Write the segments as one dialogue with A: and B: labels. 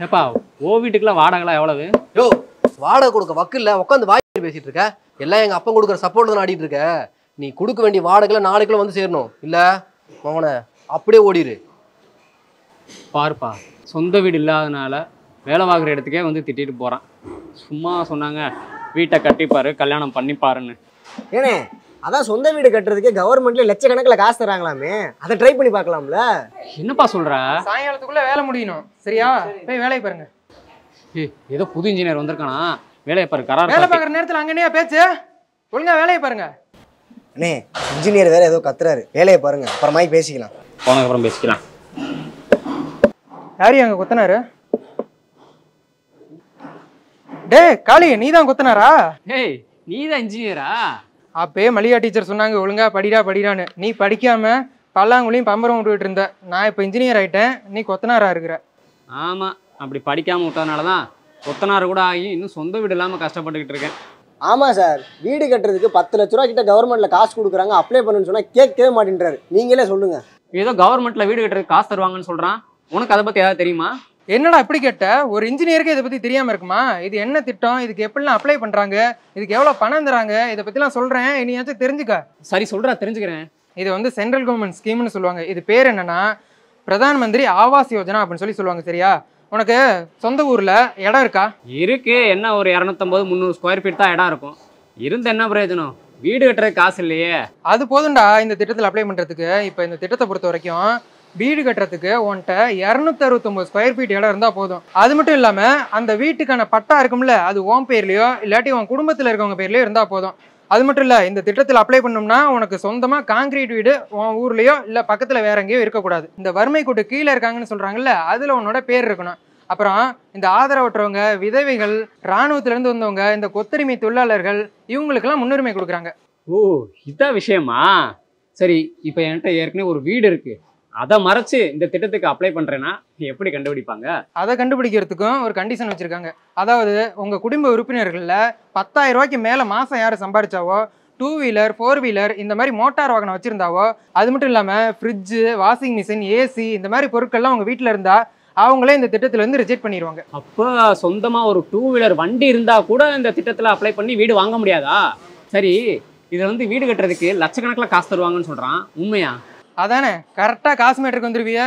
A: ஏப்பா ஓ வீட்டுக்குலாம் வாடகைலாம் எவ்வளவு
B: யோ வாடகை கொடுக்க வக்கு இல்ல உட்காந்து வாய் பேசிட்டு இருக்க எல்லாம் எங்க அப்பன் கொடுக்குற சப்போர்ட் தான் ஆடிட்டு இருக்க நீ கொடுக்க வேண்டிய வாடகைல நாளைக்குள்ள வந்து சேரணும் இல்ல மகனே அப்படியே ஓடிரு
A: பாருப்பா சொந்த வீடு இல்லாதனால வேலை பார்க்குற இடத்துக்கே வந்து திட்டிட்டு போகிறான் சும்மா சொன்னாங்க வீட்டை கட்டிப்பாரு கல்யாணம் பண்ணிப்பாருன்னு
C: ஏனே அதான் சொந்த வீடு கட்டுறதுக்கே கவர்மெண்ட்ல லட்சக்கணக்கில் காசு தராங்களாமே அதை ட்ரை பண்ணி பார்க்கலாம்ல
A: என்னப்பா சொல்ற
D: சாயங்காலத்துக்குள்ள வேலை முடியணும் சரியா போய் வேலையை பாருங்க
A: ஏய், ஏதோ புது இன்ஜினியர் வந்திருக்கானா வேலையை பாரு கரார்
D: வேலை
A: பார்த்து.
D: பார்க்குற நேரத்தில் அங்கனையா பேச்சு ஒழுங்கா வேலையை பாருங்க
C: அண்ணே இன்ஜினியர் வேற ஏதோ கத்துறாரு வேலையை பாருங்க அப்புறமாய் பேசிக்கலாம்
A: போனதுக்கப்புறம் பேசிக்கலாம்
D: யாரு அங்க கொத்தனாரு டேய் காளி நீ தான் கொத்தனாரா
A: ஏய் நீ தான் இன்ஜினியரா
D: அப்பயே மல்லிகா டீச்சர் சொன்னாங்க ஒழுங்கா படிடா படிடான்னு நீ படிக்காம பல்லாங்குழியும் பம்பரம் விட்டுக்கிட்டு இருந்த நான் இப்போ இன்ஜினியர் ஆயிட்டேன் நீ கொத்தனாரா இருக்கிற
A: ஆமாம் அப்படி படிக்காமல் விட்டதுனால தான் கொத்தனார் கூட ஆகி இன்னும் சொந்த வீடு இல்லாமல் கஷ்டப்பட்டுக்கிட்டு இருக்கேன்
C: ஆமாம் சார் வீடு கட்டுறதுக்கு பத்து லட்ச ரூபா கிட்ட கவர்மெண்ட்ல காசு கொடுக்குறாங்க அப்ளை பண்ணுன்னு சொன்னா கேட்கவே மாட்டேன்றாரு நீங்களே சொல்லுங்க
A: ஏதோ கவர்மெண்ட்ல வீடு கட்டுறதுக்கு காசு தருவாங்கன்னு சொல்கிறான் உனக்கு அதை பற்றி ஏதாவது தெரியுமா
D: என்னடா இப்படி கேட்ட ஒரு இன்ஜினியருக்கு இதை பத்தி தெரியாம இருக்குமா இது என்ன திட்டம் இதுக்கு எப்படிலாம் அப்ளை பண்றாங்க இதுக்கு எவ்வளவு பணம் தராங்க இதை பத்திலாம் சொல்றேன் இனியாச்சும் தெரிஞ்சுக்க
A: சரி சொல்கிறா தெரிஞ்சுக்கிறேன்
D: இது வந்து சென்ட்ரல் கவர்மெண்ட் ஸ்கீம்னு சொல்லுவாங்க இது பேர் என்னன்னா பிரதான் மந்திரி ஆவாஸ் யோஜனா அப்படின்னு சொல்லி சொல்லுவாங்க சரியா உனக்கு சொந்த ஊர்ல இடம் இருக்கா
A: இருக்கு என்ன ஒரு இரநூத்தம்பது முந்நூறு ஸ்கொயர் ஃபீட் தான் இடம் இருக்கும் இருந்து என்ன பிரயோஜனம் வீடு கட்டுறதுக்கு காசு இல்லையே
D: அது போதும்டா இந்த திட்டத்தில் அப்ளை பண்றதுக்கு இப்போ இந்த திட்டத்தை பொறுத்த வரைக்கும் வீடு கட்டுறதுக்கு உன்கிட்ட இரநூத்தி அறுபத்தொம்பது ஸ்கொயர் ஃபீட் இடம் இருந்தால் போதும் அது மட்டும் இல்லாமல் அந்த வீட்டுக்கான பட்டா இருக்கும்ல அது உன் பேர்லையோ இல்லாட்டி உன் குடும்பத்தில் இருக்கவங்க பேர்லையோ இருந்தால் போதும் அது மட்டும் இல்லை இந்த திட்டத்தில் அப்ளை பண்ணோம்னா உனக்கு சொந்தமாக காங்கிரீட் வீடு உன் ஊர்லேயோ இல்லை பக்கத்தில் வேற எங்கேயோ இருக்கக்கூடாது இந்த வறுமை கூட்டு கீழே இருக்காங்கன்னு சொல்கிறாங்கல்ல அதில் உன்னோட பேர் இருக்கணும் அப்புறம் இந்த ஆதரவற்றவங்க விதவைகள் இராணுவத்திலேருந்து வந்தவங்க இந்த கொத்தடிமை தொழிலாளர்கள் இவங்களுக்கெல்லாம் முன்னுரிமை கொடுக்குறாங்க
A: ஓ இதான் விஷயமா சரி இப்போ என்கிட்ட ஏற்கனவே ஒரு வீடு இருக்கு அதை மறைச்சு இந்த திட்டத்துக்கு அப்ளை பண்றேன்னா எப்படி கண்டுபிடிப்பாங்க
D: அதை கண்டுபிடிக்கிறதுக்கும் ஒரு கண்டிஷன் வச்சுருக்காங்க அதாவது உங்கள் குடும்ப உறுப்பினர்களில் பத்தாயிரம் ரூபாய்க்கு மேலே மாதம் யார் சம்பாரிச்சாவோ டூ வீலர் ஃபோர் வீலர் இந்த மாதிரி மோட்டார் வாகனம் வச்சுருந்தாவோ அது மட்டும் இல்லாமல் ஃப்ரிட்ஜு வாஷிங் மிஷின் ஏசி இந்த மாதிரி பொருட்கள்லாம் உங்கள் வீட்டில் இருந்தால் அவங்களே இந்த திட்டத்திலேருந்து ரிஜெக்ட் பண்ணிடுவாங்க
A: அப்போ சொந்தமா ஒரு டூ வீலர் வண்டி இருந்தா கூட இந்த திட்டத்துல அப்ளை பண்ணி வீடு வாங்க முடியாதா சரி இதை வந்து வீடு கட்டுறதுக்கு லட்சக்கணக்கில் காசு தருவாங்கன்னு சொல்றான் உண்மையா
D: அதானே கரெக்டாக காசு மேட்டருக்கு வந்துருவிய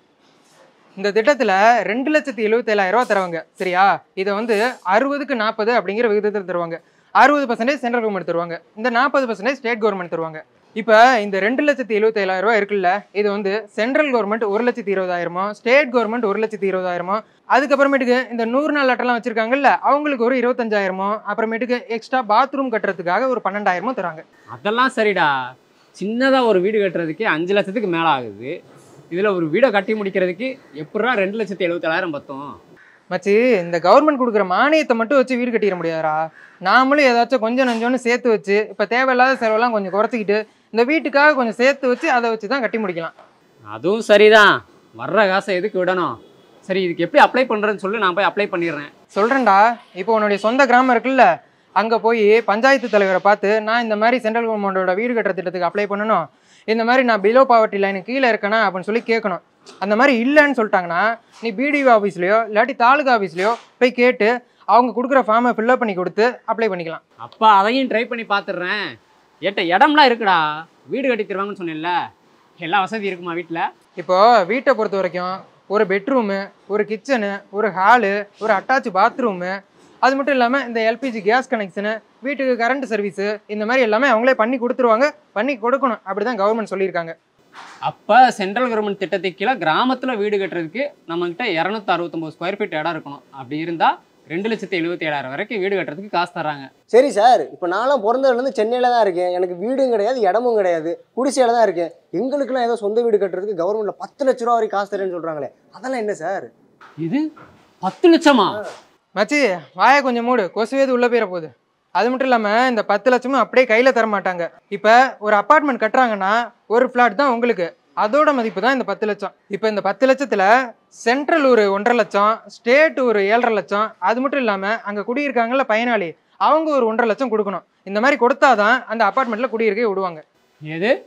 D: இந்த திட்டத்தில் ரெண்டு லட்சத்தி எழுபத்தேழாயிரம் ரூபா தருவாங்க சரியா இதை வந்து அறுபதுக்கு நாற்பது அப்படிங்கிற விகிதத்தில் தருவாங்க அறுபது பர்சன்டேஜ் சென்ட்ரல் கவர்மெண்ட் தருவாங்க இந்த நாற்பது பர்சன்டேஜ் ஸ்டேட் கவர்மெண்ட் தருவாங்க இப்போ இந்த ரெண்டு லட்சத்தி எழுபத்தேழாயிரம் ரூபா இருக்குல்ல இது வந்து சென்ட்ரல் கவர்மெண்ட் ஒரு லட்சத்தி இருபதாயிரமோ ஸ்டேட் கவர்மெண்ட் ஒரு லட்சத்தி இருபதாயிரமோ அதுக்கப்புறமேட்டுக்கு இந்த நூறு நாள் அட்டெல்லாம் வச்சிருக்காங்கல்ல அவங்களுக்கு ஒரு இருபத்தஞ்சாயிரமோ அப்புறமேட்டுக்கு எக்ஸ்ட்ரா பாத்ரூம் கட்டுறதுக்காக ஒரு பன்னெண்டாயிரமோ தராங்க
A: அதெல்லாம் சரிடா சின்னதா ஒரு வீடு கட்டுறதுக்கு அஞ்சு லட்சத்துக்கு மேல ஆகுது இதுல ஒரு வீடை கட்டி முடிக்கிறதுக்கு எப்படா ரெண்டு லட்சத்தி எழுபத்தேழாயிரம் பத்தும்
D: மச்சி இந்த கவர்மெண்ட் கொடுக்குற மானியத்தை மட்டும் வச்சு வீடு கட்டிட முடியாதா நாமளும் ஏதாச்சும் கொஞ்சம் நஞ்சோன்னு சேர்த்து வச்சு இப்போ தேவையில்லாத செலவெல்லாம் கொஞ்சம் குறைச்சிக்கிட்டு இந்த வீட்டுக்காக கொஞ்சம் சேர்த்து வச்சு அதை வச்சு தான் கட்டி முடிக்கலாம்
A: அதுவும் சரிதான் வர்ற காசை எதுக்கு விடணும் சரி இதுக்கு எப்படி அப்ளை பண்றேன்னு சொல்லி நான் போய் அப்ளை பண்ணிடுறேன்
D: சொல்கிறேன்டா இப்போ உன்னுடைய சொந்த கிராமம் இருக்குல்ல அங்கே போய் பஞ்சாயத்து தலைவரை பார்த்து நான் இந்த மாதிரி சென்ட்ரல் கவர்மெண்டோட வீடு கட்டுற திட்டத்துக்கு அப்ளை பண்ணணும் இந்த மாதிரி நான் பிலோ பாவர்ட்டி லைனுக்கு கீழே இருக்கேனா அப்படின்னு சொல்லி கேட்கணும் அந்த மாதிரி இல்லைன்னு சொல்லிட்டாங்கன்னா நீ பிடிஓ ஆஃபீஸ்லையோ இல்லாட்டி தாலுகா ஆஃபீஸ்லையோ போய் கேட்டு அவங்க கொடுக்குற ஃபார்மை ஃபில்அப் பண்ணி கொடுத்து அப்ளை பண்ணிக்கலாம்
A: அப்பா அதையும் ட்ரை பண்ணி பார்த்துடுறேன் ஏட்ட இடம்லாம் இருக்குடா வீடு கட்டி தருவாங்கன்னு சொன்னேன்ல எல்லா வசதி இருக்குமா வீட்டில்
D: இப்போ வீட்டை பொறுத்த வரைக்கும் ஒரு பெட்ரூமு ஒரு கிச்சனு ஒரு ஹாலு ஒரு அட்டாச் பாத்ரூமு அது மட்டும் இல்லாமல் இந்த எல்பிஜி கேஸ் கனெக்ஷனு வீட்டுக்கு கரண்ட் சர்வீஸு இந்த மாதிரி எல்லாமே அவங்களே பண்ணி கொடுத்துருவாங்க பண்ணி கொடுக்கணும் அப்படி தான் கவர்மெண்ட் சொல்லியிருக்காங்க
A: அப்போ சென்ட்ரல் கவர்மெண்ட் திட்டத்துக்கு கீழே கிராமத்தில் வீடு கட்டுறதுக்கு நம்மகிட்ட இரநூத்தி அறுபத்தொம்போது ஸ்கொயர் ஃபீட் இடம் இருக்கணும் அப்படி இருந்தால் ரெண்டு லட்சத்தி எழுபத்தி ஏழாயிரம் வரைக்கும் வீடு கட்டுறதுக்கு காசு தராங்க
C: சரி சார் இப்போ நான்லாம் பிறந்ததுலேருந்து சென்னையில் தான் இருக்கேன் எனக்கு வீடும் கிடையாது இடமும் கிடையாது குடிசையில் தான் இருக்கேன் எங்களுக்குலாம் ஏதோ சொந்த வீடு கட்டுறதுக்கு கவர்மெண்ட்ல பத்து லட்ச ரூபா வரைக்கும் காசு தரேன்னு சொல்கிறாங்களே அதெல்லாம் என்ன சார்
A: இது பத்து லட்சமா
D: மச்சி வாயை கொஞ்சம் மூடு கொசுவேது உள்ளே போயிட போகுது அது மட்டும் இல்லாமல் இந்த பத்து லட்சமும் அப்படியே கையில் தர மாட்டாங்க இப்போ ஒரு அப்பார்ட்மெண்ட் கட்டுறாங்கன்னா ஒரு ஃப்ளாட் தான் உங்களுக்கு அதோட மதிப்பு தான் இந்த பத்து லட்சம் இப்போ இந்த பத்து லட்சத்தில் சென்ட்ரல் ஒரு ஒன்றரை லட்சம் ஸ்டேட் ஒரு ஏழரை லட்சம் அது மட்டும் இல்லாமல் அங்கே குடியிருக்காங்கல்ல பயனாளி அவங்க ஒரு ஒன்றரை லட்சம் கொடுக்கணும் இந்த மாதிரி கொடுத்தாதான் அந்த அப்பார்ட்மெண்ட்டில் குடியிருக்கே விடுவாங்க
A: எது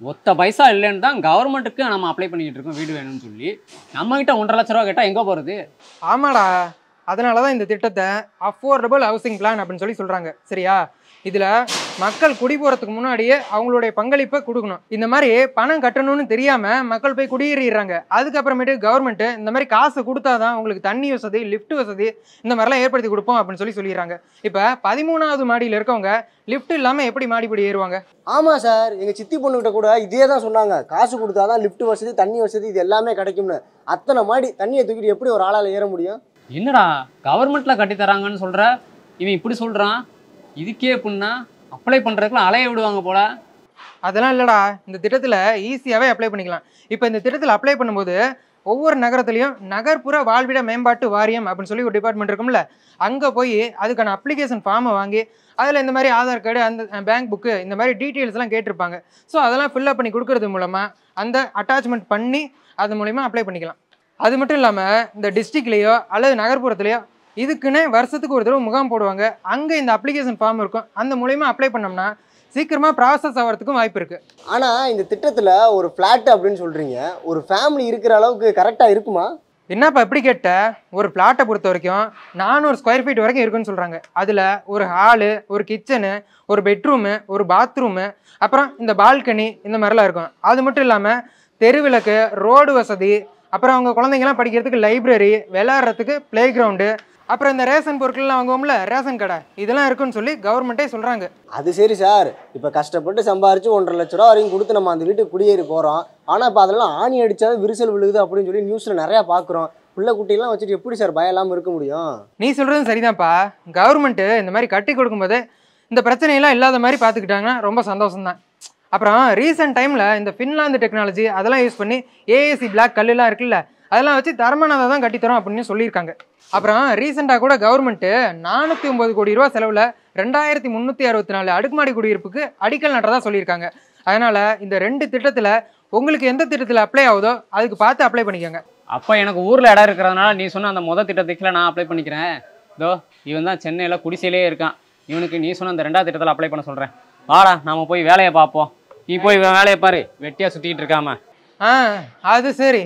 A: ஒத்த பைசா இல்லைன்னு தான் கவர்மெண்ட்டுக்கு நம்ம அப்ளை பண்ணிக்கிட்டு இருக்கோம் வீடு வேணும்னு சொல்லி நம்மகிட்ட ஒன்றரை லட்ச ரூபா கேட்டால் எங்கே போகிறது
D: ஆமாடா அதனால தான் இந்த திட்டத்தை அஃபோர்டபுள் ஹவுசிங் பிளான் அப்படின்னு சொல்லி சொல்கிறாங்க சரியா இதில் மக்கள் குடி போகிறதுக்கு முன்னாடியே அவங்களுடைய பங்களிப்பை கொடுக்கணும் இந்த மாதிரி பணம் கட்டணும்னு தெரியாமல் மக்கள் போய் குடியேறிடுறாங்க அதுக்கப்புறமேட்டு கவர்மெண்ட்டு இந்த மாதிரி காசு கொடுத்தா தான் உங்களுக்கு தண்ணி வசதி லிஃப்ட் வசதி இந்த மாதிரிலாம் ஏற்படுத்தி கொடுப்போம் அப்படின்னு சொல்லி சொல்லிடுறாங்க இப்போ பதிமூணாவது மாடியில் இருக்கவங்க லிஃப்ட் இல்லாமல் எப்படி மாடிப்படி ஏறுவாங்க
C: ஆமாம் சார் எங்கள் சித்தி பொண்ணுகிட்ட கூட இதே தான் சொன்னாங்க காசு கொடுத்தா தான் லிஃப்ட் வசதி தண்ணி வசதி இது எல்லாமே கிடைக்கும்னு அத்தனை மாடி தண்ணியை தூக்கிட்டு எப்படி ஒரு ஆளால் ஏற முடியும்
A: என்னடா கவர்மெண்ட்டில் கட்டி தராங்கன்னு சொல்கிற இவன் இப்படி சொல்கிறான் இதுக்கே எப்படின்னா அப்ளை பண்ணுறதுக்குலாம் அலைய விடுவாங்க போல
D: அதெல்லாம் இல்லைடா இந்த திட்டத்தில் ஈஸியாகவே அப்ளை பண்ணிக்கலாம் இப்போ இந்த திட்டத்தில் அப்ளை பண்ணும்போது ஒவ்வொரு நகரத்துலையும் நகர்ப்புற வாழ்விட மேம்பாட்டு வாரியம் அப்படின்னு சொல்லி ஒரு டிபார்ட்மெண்ட் இருக்கும்ல அங்கே போய் அதுக்கான அப்ளிகேஷன் ஃபார்மை வாங்கி அதில் இந்த மாதிரி ஆதார் கார்டு அந்த பேங்க் புக்கு இந்த மாதிரி டீட்டெயில்ஸ்லாம் கேட்டிருப்பாங்க ஸோ அதெல்லாம் ஃபில்அப் பண்ணி கொடுக்கறது மூலமாக அந்த அட்டாச்மெண்ட் பண்ணி அது மூலிமா அப்ளை பண்ணிக்கலாம் அது மட்டும் இல்லாமல் இந்த டிஸ்ட்ரிக்ட்லேயோ அல்லது நகர்ப்புறத்துலையோ இதுக்குன்னு வருஷத்துக்கு ஒரு தடவை முகாம் போடுவாங்க அங்கே இந்த அப்ளிகேஷன் ஃபார்ம் இருக்கும் அந்த மூலிமா அப்ளை பண்ணோம்னா சீக்கிரமாக ப்ராசஸ் ஆகிறதுக்கும் வாய்ப்பு இருக்குது
C: ஆனால் இந்த திட்டத்தில் ஒரு ஃப்ளாட் அப்படின்னு சொல்கிறீங்க ஒரு ஃபேமிலி இருக்கிற அளவுக்கு கரெக்டாக இருக்குமா
D: என்னப்பா எப்படி கேட்ட ஒரு பிளாட்டை பொறுத்த வரைக்கும் நானூறு ஸ்கொயர் ஃபீட் வரைக்கும் இருக்குன்னு சொல்கிறாங்க அதில் ஒரு ஹாலு ஒரு கிச்சனு ஒரு பெட்ரூமு ஒரு பாத்ரூமு அப்புறம் இந்த பால்கனி இந்த மாதிரிலாம் இருக்கும் அது மட்டும் இல்லாமல் தெருவிளக்கு ரோடு வசதி அப்புறம் அவங்க குழந்தைங்கலாம் படிக்கிறதுக்கு லைப்ரரி விளையாடுறதுக்கு ப்ளே கிரவுண்டு அப்புறம் இந்த ரேஷன் பொருட்கள்லாம் வாங்குவோம்ல ரேஷன் கடை இதெல்லாம் இருக்குன்னு சொல்லி கவர்மெண்ட்டே சொல்கிறாங்க
C: அது சரி சார் இப்போ கஷ்டப்பட்டு சம்பாரிச்சு ஒன்றரை லட்ச ரூபா வரைக்கும் கொடுத்து நம்ம அந்த வீட்டுக்கு குடியேறி போகிறோம் ஆனால் இப்போ அதெல்லாம் ஆணி அடிச்சாலும் விரிசல் விழுகுது அப்படின்னு சொல்லி நியூஸில் நிறையா பார்க்குறோம் பிள்ளை குட்டிலாம் வச்சுட்டு எப்படி சார் பயம் இல்லாமல் இருக்க முடியும்
D: நீ சொல்கிறதும் சரிதான்ப்பா கவர்மெண்ட்டு இந்த மாதிரி கட்டி கொடுக்கும்போது இந்த பிரச்சனையெல்லாம் இல்லாத மாதிரி பார்த்துக்கிட்டாங்கன்னா ரொம்ப சந்தோஷம்தான் அப்புறம் ரீசெண்ட் டைமில் இந்த ஃபின்லாந்து டெக்னாலஜி அதெல்லாம் யூஸ் பண்ணி ஏஏசி பிளாக் கல்லுலாம் இருக்குல்ல அதெல்லாம் வச்சு தரமானதை தான் கட்டித்தரோம் அப்படின்னு சொல்லியிருக்காங்க அப்புறம் ரீசெண்டாக கூட கவர்மெண்ட்டு நானூற்றி ஒம்பது கோடி ரூபா செலவில் ரெண்டாயிரத்தி முந்நூற்றி அறுபத்தி நாலு அடுக்குமாடி குடியிருப்புக்கு அடிக்கல் நட்டதா சொல்லியிருக்காங்க அதனால் இந்த ரெண்டு திட்டத்தில் உங்களுக்கு எந்த திட்டத்தில் அப்ளை ஆகுதோ அதுக்கு பார்த்து அப்ளை பண்ணிக்கோங்க
A: அப்போ எனக்கு ஊரில் இடம் இருக்கிறதுனால நீ சொன்ன அந்த முத திட்டத்துக்குள்ள நான் அப்ளை பண்ணிக்கிறேன் இதோ இவன் தான் சென்னையில் குடிசையிலே இருக்கான் இவனுக்கு நீ சொன்ன அந்த ரெண்டாவது திட்டத்தில் அப்ளை பண்ண சொல்கிறேன் வாடா நாம போய் வேலையை பார்ப்போம் நீ போய் இவன் வேலையை பாரு வெட்டியாக சுற்றிக்கிட்டு இருக்காம
D: ஆ அது சரி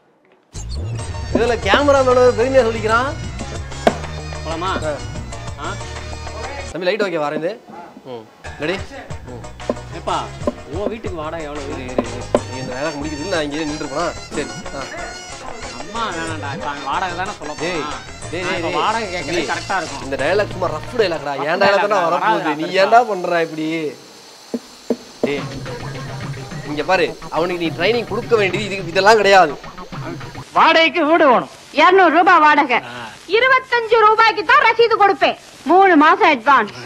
B: இதில் கேமராமேனு பெருமையாக சொல்லிக்கிறான்
A: போலாமா ஆ
B: தம்பி லைட் ஓகே வரேன் ம் ரெடி
A: ஏப்பா உன் வீட்டுக்கு வாடா எவ்வளோ
B: இரு இரு இரு நீ இந்த வேலை முடிக்குது நான் இங்கே நின்றுருப்பா சரி ஆ
A: அம்மா வேணாம்டா இப்போ அவன் வாடகை தானே சொல்ல
B: டேய்,
A: போறான்.
B: டேய்,
A: நான்
B: டேய்,
A: இப்ப
B: டேய்.
A: வாடகை கேட்கறது
B: டேய்.
A: கரெக்டாக இருக்கும்
B: இந்த டயலாக் சும்மா ரஃப் டயலாக்டா
A: Rough
B: ஏன் டயலாக் தான்
A: dialogue
B: வரப்போகுது
A: வராது,
B: நீ
A: பெருசா.
B: ஏன்டா பண்ற இப்படி டேய் இங்க பாரு அவனுக்கு நீ ட்ரைனிங் கொடுக்க வேண்டியது இது இதெல்லாம் கிடையாது
E: வாடகைக்கு வீடு வேணும் இருநூறு ரூபாய் வாடகை இருபத்தஞ்சு ரூபாய்க்கு தான் ரசீது கொடுப்பேன் மூணு மாசம் அட்வான்ஸ்